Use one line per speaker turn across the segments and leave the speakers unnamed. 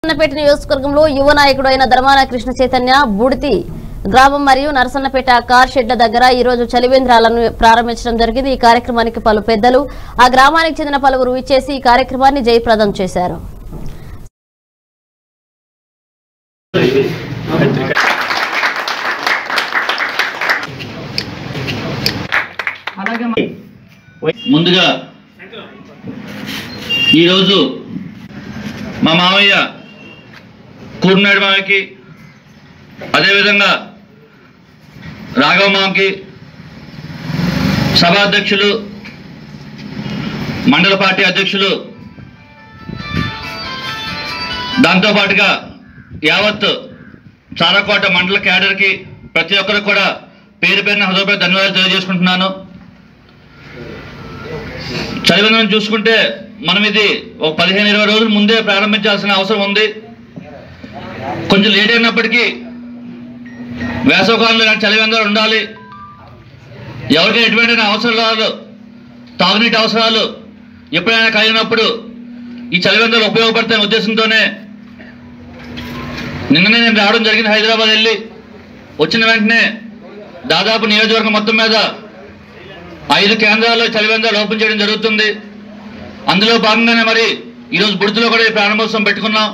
నరసన్నపేట నియోజకవర్గంలో యువ నాయకుడు అయిన ధర్మాన కృష్ణ చైతన్య బుడితి గ్రామం మరియు నరసన్నపేట కార్ షెడ్ల దగ్గర ఈ రోజు చలివేంద్రాలను ప్రారంభించడం జరిగింది ఈ కార్యక్రమానికి పలు పెద్దలు ఆ గ్రామానికి చెందిన పలువురు ఇచ్చేసి ఈ కార్యక్రమాన్ని జయప్రదం చేశారు
ముందుగా ఈరోజు మా మామయ్య కూర్నాడు మామయ్యకి అదేవిధంగా రాఘవ మామకి సభాధ్యక్షులు మండల పార్టీ అధ్యక్షులు దాంతోపాటుగా యావత్ చారకోట మండల క్యాడర్కి ప్రతి ఒక్కరికి కూడా పేరు పేరున హృదయపూర్వక ధన్యవాదాలు తెలియజేసుకుంటున్నాను చలివేంద్రం చూసుకుంటే మనం ఇది ఒక పదిహేను ఇరవై రోజుల ముందే ప్రారంభించాల్సిన అవసరం ఉంది కొంచెం లేట్ అయినప్పటికీ వేసవకాలంలో ఇలాంటి చలివేంద్రాలు ఉండాలి ఎవరికైనా ఎటువంటి అవసరాలు తాగునీటి అవసరాలు ఎప్పుడైనా కలిగినప్పుడు ఈ చలివేంద్రాలు ఉపయోగపడతాయనే ఉద్దేశంతోనే నిన్ననే నేను రావడం జరిగింది హైదరాబాద్ వెళ్ళి వచ్చిన వెంటనే దాదాపు నియోజకవర్గం మొత్తం మీద ఐదు కేంద్రాల్లో చలివేంద్రాలు ఓపెన్ చేయడం జరుగుతుంది అందులో భాగంగానే మరి ఈరోజు బుడితిలో కూడా ఈ ప్రారంభోత్సవం పెట్టుకున్నాం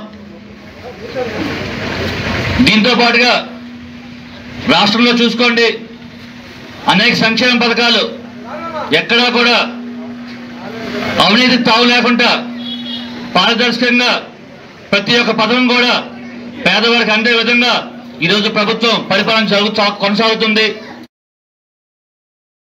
దీంతో పాటుగా రాష్ట్రంలో చూసుకోండి అనేక సంక్షేమ పథకాలు ఎక్కడా కూడా అవినీతి తావు లేకుండా పారదర్శకంగా ప్రతి ఒక్క పథకం కూడా పేదవారికి అందే విధంగా ఈరోజు ప్రభుత్వం పరిపాలన జరుగు కొనసాగుతుంది